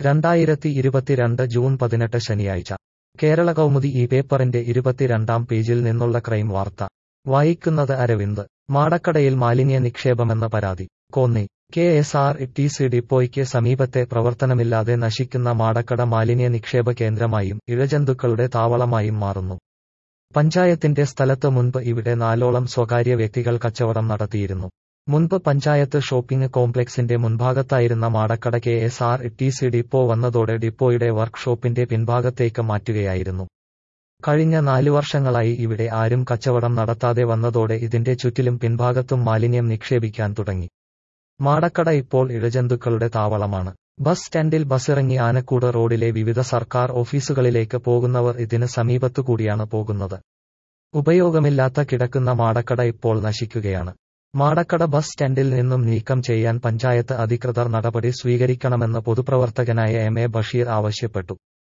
രണ്ടായിരത്തി ഇരുപത്തിരണ്ട് ജൂൺ പതിനെട്ട് ശനിയാഴ്ച കേരള കൗമുദി ഈ പേപ്പറിന്റെ ഇരുപത്തിരണ്ടാം പേജിൽ നിന്നുള്ള ക്രൈം വാർത്ത വായിക്കുന്നത് അരവിന്ദ് മാടക്കടയിൽ മാലിന്യ നിക്ഷേപമെന്ന പരാതി Konni K S R T C ഡിപ്പോയ്ക്ക് സമീപത്തെ പ്രവർത്തനമില്ലാതെ നശിക്കുന്ന മാടക്കട മാലിന്യ നിക്ഷേപ കേന്ദ്രമായും ഇഴജന്തുക്കളുടെ താവളമായും മാറുന്നു പഞ്ചായത്തിന്റെ സ്ഥലത്ത് മുൻപ് ഇവിടെ നാലോളം സ്വകാര്യ വ്യക്തികൾ കച്ചവടം നടത്തിയിരുന്നു മുൻപ് പഞ്ചായത്ത് ഷോപ്പിംഗ് കോംപ്ലക്സിന്റെ മുൻഭാഗത്തായിരുന്ന മാടക്കട K S R T C depot വന്നതോടെ ഡിപ്പോയുടെ വർക്ക്ഷോപ്പിന്റെ പിൻഭാഗത്തേക്ക് മാറ്റുകയായിരുന്നു കഴിഞ്ഞ നാലു വർഷങ്ങളായി ഇവിടെ ആരും കച്ചവടം നടത്താതെ വന്നതോടെ ഇതിന്റെ ചുറ്റിലും പിൻഭാഗത്തും മാലിന്യം നിക്ഷേപിക്കാൻ തുടങ്ങി മാടക്കട ഇപ്പോൾ ഇഴജന്തുക്കളുടെ താവളമാണ് ബസ് സ്റ്റാൻഡിൽ ബസ്സിറങ്ങി ആനക്കൂട് റോഡിലെ വിവിധ സർക്കാർ ഓഫീസുകളിലേക്ക് പോകുന്നവർ ഇതിന് സമീപത്തുകൂടിയാണ് പോകുന്നത് ഉപയോഗമില്ലാത്ത കിടക്കുന്ന മാടക്കട ഇപ്പോൾ നശിക്കുകയാണ് മാടക്കട ബസ് സ്റ്റാൻഡിൽ നിന്നും നീക്കം ചെയ്യാൻ പഞ്ചായത്ത് അധികൃതർ നടപടി സ്വീകരിക്കണമെന്ന് പൊതുപ്രവർത്തകനായ എം എ ബഷീർ ആവശ്യപ്പെട്ടു